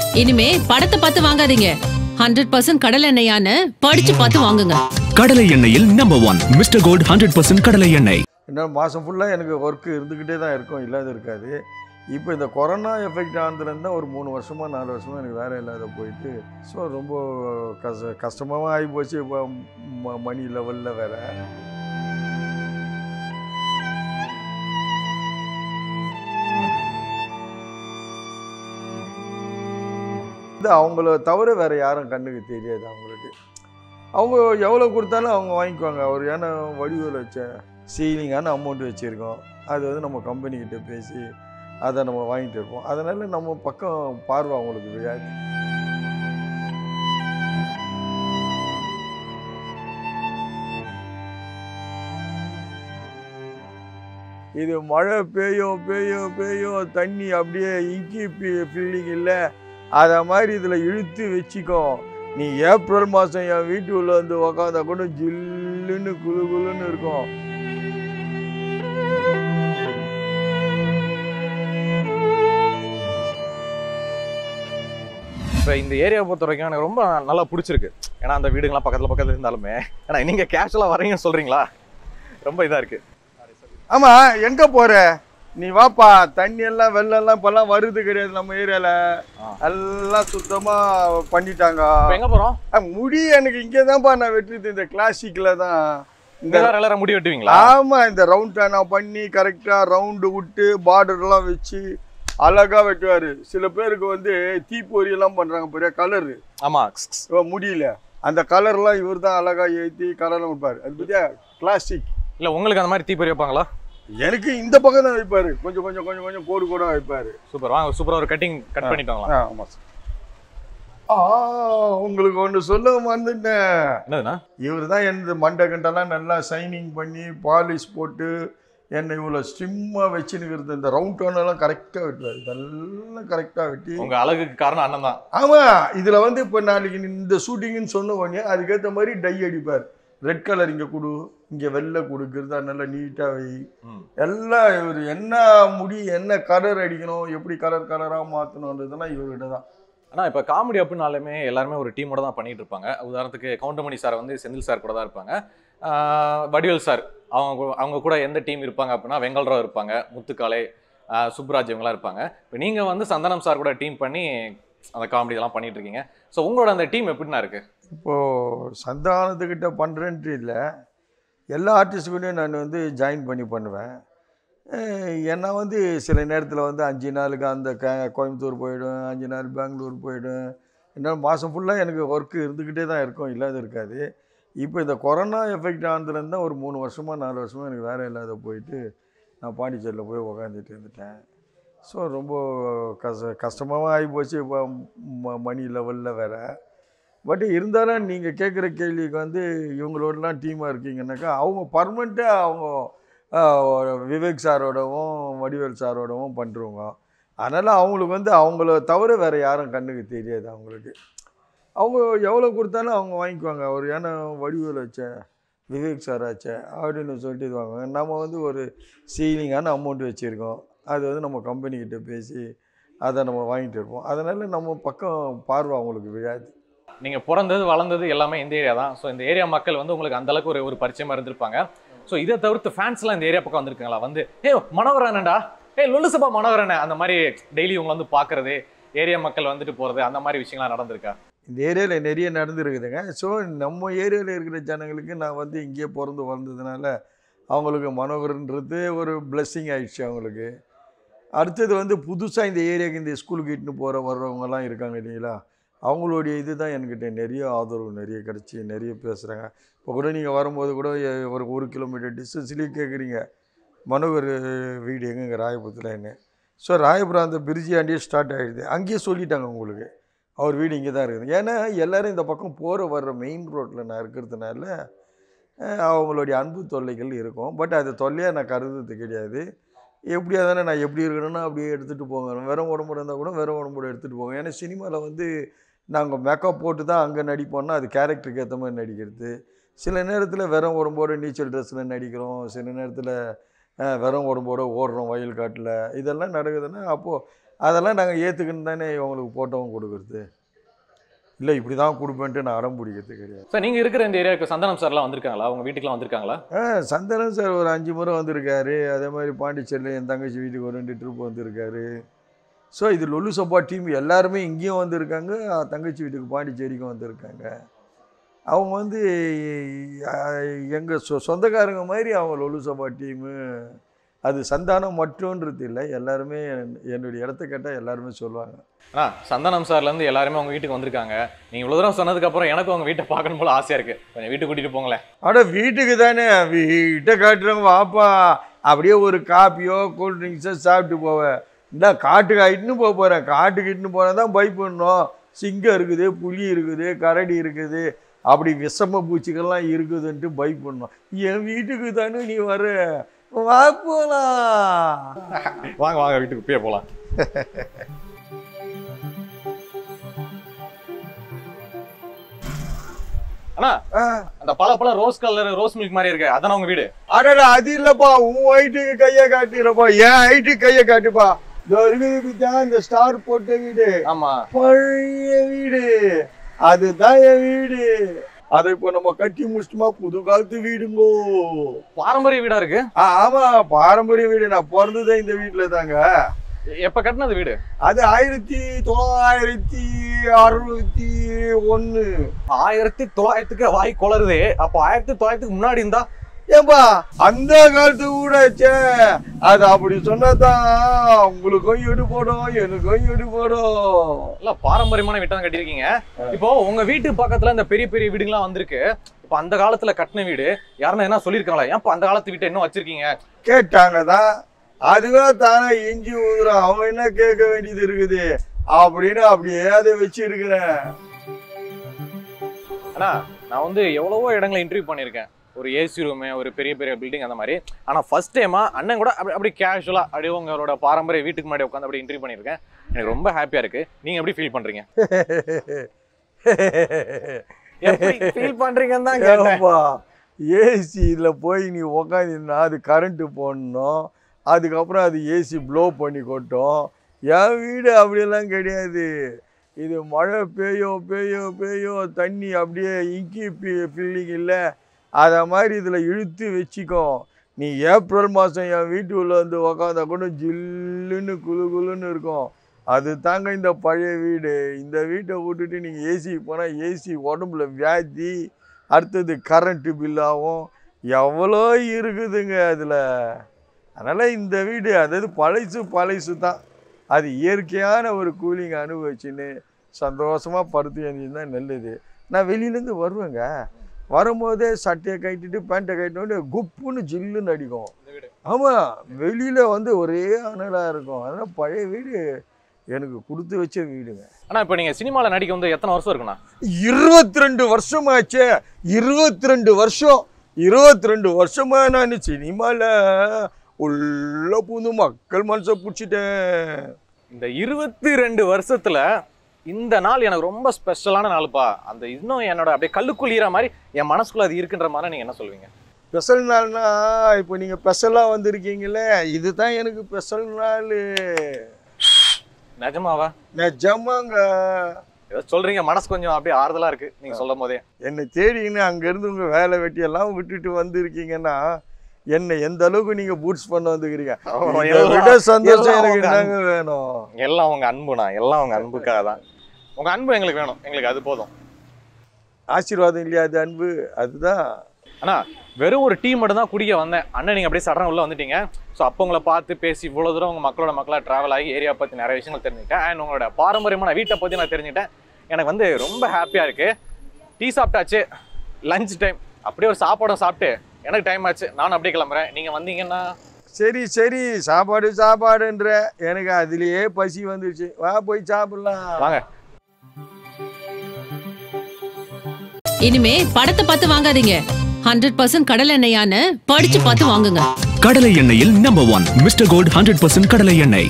இனிமே படத்தை பார்த்து வாங்காதீங்க ஹண்ட்ரட் பர்சன்ட் கடல் எண்ணெயான்னு படிச்சு பார்த்து வாங்குங்க கடலை எண்ணெயில் number one mister Gold hundred percent கடலை எண்ணெய் என்ன மாதம் ஃபுல்லாக எனக்கு ஒர்க்கு இருந்துக்கிட்டே தான் இருக்கும் இல்லாத இருக்காது இப்போ இந்த கொரோனா எஃபெக்ட் ஆனதுலேருந்து தான் ஒரு மூணு வருஷமாக நாலு வருஷமாக எனக்கு வேலை இல்லாத போயிட்டு ஸோ ரொம்ப கஷ்ட கஷ்டமாகவும் ஆகி போச்சு இப்போ ம- மணி லெவலில் வேற இது அவங்கள தவிர வேறு யாரும் கண்ணுக்கு தெரியாது அவங்களுக்கு அவங்க எவ்வளோ கொடுத்தாலும் அவங்க வாங்கிக்குவாங்க ஒரு ஏன்னா வடிவில் வச்ச சீலிங்கான அமௌண்ட் வச்சுருக்கோம் அது வந்து நம்ம கம்பெனிக்கிட்ட பேசி அதை நம்ம வாங்கிட்டு இருப்போம் அதனால் நம்ம பக்கம் பார்வை அவங்களுக்கு விழாது இது மழை பெய்யும் பெய்யும் பெய்யும் தண்ணி அப்படியே இங்கி ஃபீலிங் இல்லை அதை மாதிரி இதில் இழுத்து வச்சுக்கோ நீ ஏப்ரல் மாதம் என் வீட்டு உள்ள வந்து உக்காந்தா கூட ஜில்லுன்னு குளு குளுன்னு இருக்கும் இப்போ இந்த ஏரியாவை பொறுத்த வரைக்கும் எனக்கு ரொம்ப நல்லா பிடிச்சிருக்கு ஏன்னா அந்த வீடுங்களாம் பக்கத்தில் பக்கத்தில் இருந்தாலுமே ஏன்னா நீங்கள் கேஷுவலாக வரீங்கன்னு சொல்கிறீங்களா ரொம்ப இதாக இருக்குது ஆமா எங்க போற நீ வாப்பா தண்ணி எல்லாம் வெள்ளம் எல்லாம் இப்பெல்லாம் வருது கிடையாது நம்ம ஏரியால ஆ. எல்லாம் சுத்தமா பண்ணிட்டாங்க இப்போ எங்கே போகிறோம் ஆ, முடி எனக்கு இங்கே தான்ப்பா நான் வெட்டுறது இந்த கிளாசிக்ல தான் இந்த இந்த எல்லாரும் முடி வெட்டுவீங்களா ஆமா இந்த ரவுண்ட் நான் பண்ணி கரெக்டா ரவுண்டு விட்டு பார்டர் எல்லாம் வச்சு அழகா வெட்டுவாரு சில பேருக்கு வந்து தீப்பொறி எல்லாம் பண்றாங்க பெரிய கலரு ஆமாம் முடியல அந்த கலர்லாம் இவர் தான் அழகா ஏற்றி கலர்லாம் வைப்பாரு அது பத்தியா கிளாசிக் இல்லை உங்களுக்கு அந்த மாதிரி தீப்பொறி வைப்பாங்களா எனக்கு இந்த பக்கம் தான் வைப்பாரு கொஞ்சம் கொஞ்சம் கொஞ்சம் கொஞ்சம் கோடு கூட வைப்பாரு சூப்பர் வாங்க சூப்பராக ஒரு கட்டிங் கட் பண்ணிட்டாங்களா ஆ ஆமா சார் ஆ உங்களுக்கு ஒன்று சொல்ல மறந்துட்டேன் என்னதுண்ணா இவர் தான் எனது மண்டை கண்டெல்லாம் நல்லா ஷைனிங் பண்ணி பாலிஷ் போட்டு என்னை இவ்வளோ ஸ்டிம்மாக வச்சுன்னுக்கிறது இந்த ரவுண்ட் எல்லாம் கரெக்டாக வெட்டுவார் இதெல்லாம் கரெக்டாக வெட்டி உங்கள் அழகுக்கு காரணம் அண்ணன் தான் ஆமாம் இதில் வந்து இப்போ நாளைக்கு இந்த ஷூட்டிங்குன்னு சொன்ன உடனே அதுக்கேற்ற மாதிரி டை அடிப்பார் ரெட் கலர் இங்கே கொடு இங்கே வெள்ளை கொடுக்குறது நல்லா நீட்டாக வை ம் எல்லாம் இவர் என்ன முடி என்ன கலர் அடிக்கணும் எப்படி கலர் கலராக மாற்றணுன்றதெல்லாம் இவர்கிட்ட தான் ஆனால் இப்போ காமெடி அப்படின்னாலுமே எல்லாருமே ஒரு டீமோட தான் பண்ணிட்டு இருப்பாங்க உதாரணத்துக்கு கவுண்டமணி சார் வந்து செந்தில் சார் கூட தான் இருப்பாங்க ஆஹ் வடிவேல் சார் அவங்க கூ- அவங்க கூட எந்த டீம் இருப்பாங்க அப்படின்னா வெங்கல்ராவ் இருப்பாங்க முத்துக்காலை ஆஹ் சுப்ராஜ் இவங்களாம் இருப்பாங்க இப்போ நீங்கள் வந்து சந்தனம் சார் கூட டீம் பண்ணி அந்த காமெடி இதெல்லாம் பண்ணிட்டு இருக்கீங்க ஸோ உங்களோட அந்த டீம் எப்படிண்ணா இருக்கு இப்போது சந்தானத்துக்கிட்ட பண்ணுறேன்ட்டு இல்லை எல்லா ஆர்டிஸ்ட்டுக்கூடயும் நான் வந்து ஜாயின் பண்ணி பண்ணுவேன் அஹ் ஏன்னா வந்து சில நேரத்தில் வந்து அஞ்சு நாளுக்கு அந்த க கோயம்புத்தூர் போயிடும் அஞ்சு நாள் பெங்களூர் போயிடும் என்ன மாதம் ஃபுல்லாக எனக்கு ஒர்க்கு இருந்துக்கிட்டே தான் இருக்கும் இல்லாத இருக்காது இப்போ இந்த கொரோனா எஃபெக்ட் ஆனதுலேருந்து தான் ஒரு மூணு வருஷமாக நாலு வருஷமாக எனக்கு வேலை இல்லாத போயிட்டு நான் பாண்டிச்சேரியில் போய் உக்காந்துட்டு இருந்துட்டேன் ஸோ ரொம்ப கஷ்ட கஷ்டமாகவும் ஆகி போச்சு இப்போ ம- மணி லெவலில் வேறு பட் இருந்தாலும் நீங்கள் கேட்குற கேள்விக்கு வந்து இவங்களோடலாம் டீமாக இருக்கீங்கன்னாக்கா அவங்க பர்மனெண்ட்டாக அவங்க ஆஹ், விவேக் சாரோடவும் வடிவேல் சாரோடவும் பண்ணுறவங்க அதனால் அவங்களுக்கு வந்து அவங்கள தவிர வேறு யாரும் கண்ணுக்கு தெரியாது அவங்களுக்கு அவங்க எவ்வளோ கொடுத்தாலும் அவங்க வாங்கிக்குவாங்க ஒரு ஏன்னா வடிவேல் வச்ச விவேக் சார் ஆச்சே அப்படின்னு சொல்லிட்டு இது வாங்குவாங்க நம்ம வந்து ஒரு சீலிங்கான அமௌண்ட் வச்சுருக்கோம் அது வந்து நம்ம கம்பெனிக்கிட்ட பேசி அதை நம்ம வாங்கிட்டு இருப்போம் அதனால் நம்ம பக்கம் பார்வை அவங்களுக்கு விழாது நீங்கள் பிறந்தது வளர்ந்தது எல்லாமே இந்த ஏரியா தான் ஸோ இந்த ஏரியா மக்கள் வந்து உங்களுக்கு அந்த அளவுக்கு ஒரு ஒரு பரிச்சயமா இருந்திருப்பாங்க ஸோ இதை தவிர்த்து ஃபேன்ஸ்லாம் இந்த ஏரியா பக்கம் வந்திருக்காங்களா வந்து ஏ மனோகரனடா ஏ லுலுசபா மனோகரனே அந்த மாதிரி டெய்லி உங்களை வந்து பார்க்கறது ஏரியா மக்கள் வந்துட்டு போகிறது அந்த மாதிரி விஷயங்கள்லாம் நடந்திருக்கா இந்த ஏரியாவில் நிறைய நடந்துருக்குதுங்க ஸோ நம்ம ஏரியாவில் இருக்கிற ஜனங்களுக்கு நான் வந்து இங்கேயே பிறந்து வளர்ந்ததுனால அவங்களுக்கு மனோகரன்றது ஒரு பிளெஸ்ஸிங் ஆயிடுச்சு அவங்களுக்கு அடுத்தது வந்து புதுசாக இந்த ஏரியாவுக்கு இந்த ஸ்கூலுக்கு இட்டுன்னு போகிற வர்றவங்கலாம் இருக்காங்க இல்லைங்களா அவங்களுடைய இது தான் என்கிட்ட நிறைய ஆதரவு நிறைய கிடச்சி நிறைய பேசுகிறாங்க இப்போ கூட நீங்கள் வரும்போது கூட எ- ஒரு ஒரு கிலோமீட்டர் டிஸ்டன்ஸ்லேயே கேட்குறீங்க மனோகர் வீடு எங்கங்க ராயபுரத்துலன்னு ஸோ ராயபுரம் அந்த பிரிட்ஜி ஆண்டியே ஸ்டார்ட் ஆகிடுது அங்கேயே சொல்லிட்டாங்க உங்களுக்கு அவர் வீடு இங்கே தான் இருக்குது ஏன்னா எல்லாரும் இந்த பக்கம் போகிற வர்ற மெயின் ரோட்டில் நான் இருக்கிறதுனால அஹ், அவங்களுடைய அன்பு தொல்லைகள் இருக்கும் பட் அது தொல்லையாக நான் கருதுறது கிடையாது எப்படியா தானே நான் எப்படி இருக்கணும்னா அப்படியே எடுத்துகிட்டு போங்க வெறும் உடம்போட இருந்தால் கூட வெறும் உடம்போட எடுத்துகிட்டு போங்க ஏன்னா சினிமாவில் வந்து நாங்கள் மேக்கப் போட்டு தான் அங்கே நடிப்போம்னா அது கேரக்டருக்கு ஏற்ற மாதிரி நடிக்கிறது சில நேரத்தில் வெறும் உடம்போட நீச்சல் ட்ரெஸ்ஸில் நடிக்கிறோம் சில நேரத்தில் வெறும் உடம்போட ஓடுறோம் வயல் காட்டில் இதெல்லாம் நடக்குதுன்னா அப்போது அதெல்லாம் நாங்கள் ஏற்றுக்கின்னு தானே இவங்களுக்கு போட்டோவும் கொடுக்குறது இல்லை இப்படி தான் கொடுப்பேன்ட்டு நான் அடம் பிடிக்கிறது கிடையாது சார் நீங்க இருக்கிற இந்த ஏரியாவுக்கு சந்தானம் சார்லாம் வந்திருக்காங்களா உங்க வீட்டுக்குலாம் வந்திருக்காங்களா ஆ சந்தனம் சார் ஒரு அஞ்சு முறை வந்திருக்காரு அதே மாதிரி பாண்டிச்சேரியில் என் தங்கச்சி வீட்டுக்கு ஒரு ரெண்டு ட்ரிப் வந்திருக்காரு ஸோ இது லொல்லு சப்பா டீம் எல்லாருமே இங்கேயும் வந்திருக்காங்க தங்கச்சி வீட்டுக்கு பாண்டிச்சேரிக்கும் வந்திருக்காங்க அவங்க வந்து எங்கள் சொ சொந்தக்காரங்க மாதிரி அவங்க லொல்லு சப்பா டீமு அது சந்தானம் மட்டும்ன்றது இல்லை எல்லாருமே என்- என்னுடைய இடத்த கேட்டால் எல்லாருமே சொல்லுவாங்க ஆ சந்தானம் சார்ல இருந்து எல்லாருமே உங்க வீட்டுக்கு வந்திருக்காங்க நீங்க இவ்வளவு தூரம் சொன்னதுக்கு அப்புறம் எனக்கு உங்க வீட்டை பார்க்கணும் போல ஆசையா இருக்கு கொஞ்சம் வீட்டுக்கு கூட்டிட்டு போங்களேன் அட வீட்டுக்கு தானே வீட்டை காட்டுறவங்க வாப்பா அப்படியே ஒரு காப்பியோ கூல் ட்ரிங்க்ஸோ சாப்பிட்டு போவேன் இந்த காட்டுக்கு ஆயிட்டுன்னு போக போகிறேன் காட்டுக்கு இட்டுன்னு போனால் தான் பயப்படணும் சிங்கம் இருக்குது புலி இருக்குது கரடி இருக்குது அப்படி விஷம பூச்சிகள்லாம் இருக்குதுன்ட்டு பயப்படணும் என் வீட்டுக்கு தானே நீ வர வா போலாம் வாங்க வாங்க வீட்டுக்கு போய் போலாம் அண்ணா ஆ, அந்த பல பல ரோஸ் கலர் ரோஸ் மில்க் மாதிரி இருக்கு அதான உங்க வீடு அடடா அது இல்லைப்பா உன் ஹைட்டுக்கு கையை காட்டிடுறப்பா என் ஹைட்டுக்கு கையை காட்டுப்பா இதோ இருக்குது பித்தா, இந்த ஸ்டார் போட்ட வீடு ஆமா பழைய வீடு அதுதான் என் வீடு அதை இப்போ நம்ம கட்டி முடிச்சிட்டோமா புது காலத்து வீடுங்கோ பாரம்பரிய வீடா இருக்கு ஆ, ஆமா பாரம்பரிய வீடு நான் பிறந்ததே இந்த வீட்டுல தாங்க எப்ப கட்டினது வீடு அது ஆயிரத்தி தொள்ளாயிரத்தி அறுபத்தி ஒண்ணு ஆயிரத்தி தொள்ளாயிரத்துக்கு வாய் குளருதே அப்போ ஆயிரத்தி தொள்ளாயிரத்துக்கு முன்னாடி இருந்தா ஏன்பா அந்த காலத்து கூட ச்சே அது அப்படி சொன்னாதான் உங்களுக்கும் எடு போடும் எனக்கும் எடு போடும் இல்ல பாரம்பரியமான வீட்டை தான் கட்டியிருக்கீங்க இப்போ உங்க வீட்டு பக்கத்துல இந்த பெரிய பெரிய வீடுங்களாம் வந்திருக்கு இப்போ அந்த காலத்துல கட்டின வீடு யாருன்னா என்ன சொல்லியிருக்காங்களா ஏன் அந்த காலத்து வீட்டை இன்னும் வச்சிருக்கீங்க கேட்டாங்க தான் அதுவே தானே இஞ்சி ஊதுறான் அவன் என்ன கேட்க வேண்டியது இருக்குது அப்படின்னு அப்படியே அதை வச்சிருக்கிறேன் ஆனா நான் வந்து எவ்வளவோ இடங்களை இன்டர்வியூ பண்ணியிருக்கேன் ஒரு ஏசி ரூமு ஒரு பெரிய பெரிய பில்டிங் அந்த மாதிரி ஆனா ஃபர்ஸ்ட் டைமா அண்ணன் கூட அப்படி அப்படி கேஷுவலா அப்படியே உங்களோட பாரம்பரிய வீட்டுக்கு முன்னாடி உட்காந்து அப்படி இன்டர்வியூ பண்ணியிருக்கேன் எனக்கு ரொம்ப ஹாப்பியா இருக்கு நீங்க எப்படி ஃபீல் பண்றீங்க எப்படி ஃபீல் பண்றீங்கன்னு தான் கேட்டேன் ஏப்பா ஏசியில் போய் நீ உக்காந்துருந்தா அது கரண்ட்டு போடணும் அதுக்கப்புறம் அது ஏசி ப்ளோ பண்ணி கொட்டும் என் வீடு அப்படியெல்லாம் கிடையாது இது மழை பெய்யோ பெய்யோ பெய்யோ தண்ணி அப்படியே இங்கி ஃபில்லிங் இல்லை அதை மாதிரி இதில் இழுத்து வச்சுக்கோ நீ ஏப்ரல் மாதம் என் வீட்டு உள்ள வந்து உக்காந்தா கூட ஜில்லுன்னு குளு குளுன்னு இருக்கும் அது தாங்க இந்த பழைய வீடு இந்த வீட்டை விட்டுட்டு நீங்கள் ஏசிக்கு போனால் ஏசி உடம்புல வியாதி அடுத்தது கரண்ட்டு பில் ஆகும் எவ்வளோ இருக்குதுங்க அதில் அதனால் இந்த வீடு அதாவது பழசு பழசு தான் அது இயற்கையான ஒரு கூலிங் அனுபவிச்சுன்னு சந்தோஷமாக படுத்து எழுந்திருந்தா நல்லது நான் வெளியிலேருந்து வருவேங்க வரும்போதே சட்டையை கட்டிட்டு பேண்ட்டை கட்டினோடனே குப்புன்னு ஜில்லுன்னு அடிக்கும் ஆமாம் வெளியில் வந்து ஒரே அனலாக இருக்கும் அதனால் பழைய வீடு எனக்கு கொடுத்து வச்ச வீடுங்க ஆனா இப்போ நீங்க சினிமால நடிக்க வந்து எத்தனை வருஷம் இருக்குண்ணா இருபத்தி ரெண்டு வருஷமாச்சே இருபத்தி ரெண்டு வருஷம் இருபத்தி ரெண்டு வருஷமா நான் சினிமாவில் உள்ள பூந்து மக்கள் மனசை பிடிச்சிட்டேன் இந்த இருபத்தி ரெண்டு வருஷத்துல இந்த நாள் எனக்கு ரொம்ப ஸ்பெஷலான நாளுப்பா அந்த இன்னும் என்னோட அப்படியே கல்லுக்குள் ஈர மாதிரி என் மனசுக்குள்ள அது இருக்குன்ற மாதிரி நீங்க என்ன சொல்லுவீங்க ஸ்பெஷல் நாள்னா இப்போ நீங்கள் ஸ்பெஷலாக வந்திருக்கீங்களே இதுதான் எனக்கு ஸ்பெஷல் நாள் நிஜமாவா நிஜமாங்க ஏதோ சொல்றீங்க மனசு கொஞ்சம் அப்படியே ஆறுதலா இருக்கு நீங்க சொல்லும் போதே என்னை தேடின்னு அங்கேருந்து உங்கள் வேலை வெட்டியெல்லாம் விட்டுட்டு வந்திருக்கீங்கன்னா என்னை எந்த அளவுக்கு நீங்கள் பூட்ஸ் பண்ண வந்துக்கிறீங்க ஆமா, இதை விட எல்லாம் சந்தோஷம் எல்லாம் எனக்கு உங்க என்னங்க வேணும் எல்லாம் உங்க அன்புண்ணா எல்லாம் உங்க அன்புக்காக தான் உங்க அன்பு எங்களுக்கு வேணும் எங்களுக்கு அது போதும் ஆசீர்வாதம் இல்லையா அது அன்பு அதுதான் ஆனா வெறும் ஒரு டீ மட்டும் தான் குடிக்க வந்தேன் அண்ணன் நீங்க அப்படியே சடனா உள்ள வந்துட்டீங்க ஸோ அப்போ உங்களை பார்த்து பேசி இவ்வளவு தூரம் உங்க மக்களோட மக்களா டிராவல் ஆகி ஏரியா பத்தி நிறைய விஷயங்கள் தெரிஞ்சுக்கிட்டேன் அண்ட் உங்களோட பாரம்பரியமான வீட்டை பத்தி நான் தெரிஞ்சுக்கிட்டேன் எனக்கு வந்து ரொம்ப ஹாப்பியா இருக்கு டீ சாப்பிட்டாச்சு லஞ்ச் டைம் அப்படியே ஒரு சாப்பாடும் சாப்பிட்டு எனக்கு டைம் ஆச்சு நானும் அப்படியே கிளம்புறேன் நீங்க வந்தீங்கன்னா சரி சரி சாப்பாடு சாப்பாடுன்ற எனக்கு அதுலயே பசி வந்துடுச்சு வா போய் சாப்பிடலாம் வாங்க இனிமே படத்தை பார்த்து வாங்காதீங்க ஹண்ட்ரட் பர்சன்ட் கடல் எண்ணெயான்னு படிச்சு பார்த்து வாங்குங்க கடலை எண்ணெயில் number one mister Gold hundred percent கடலை எண்ணெய்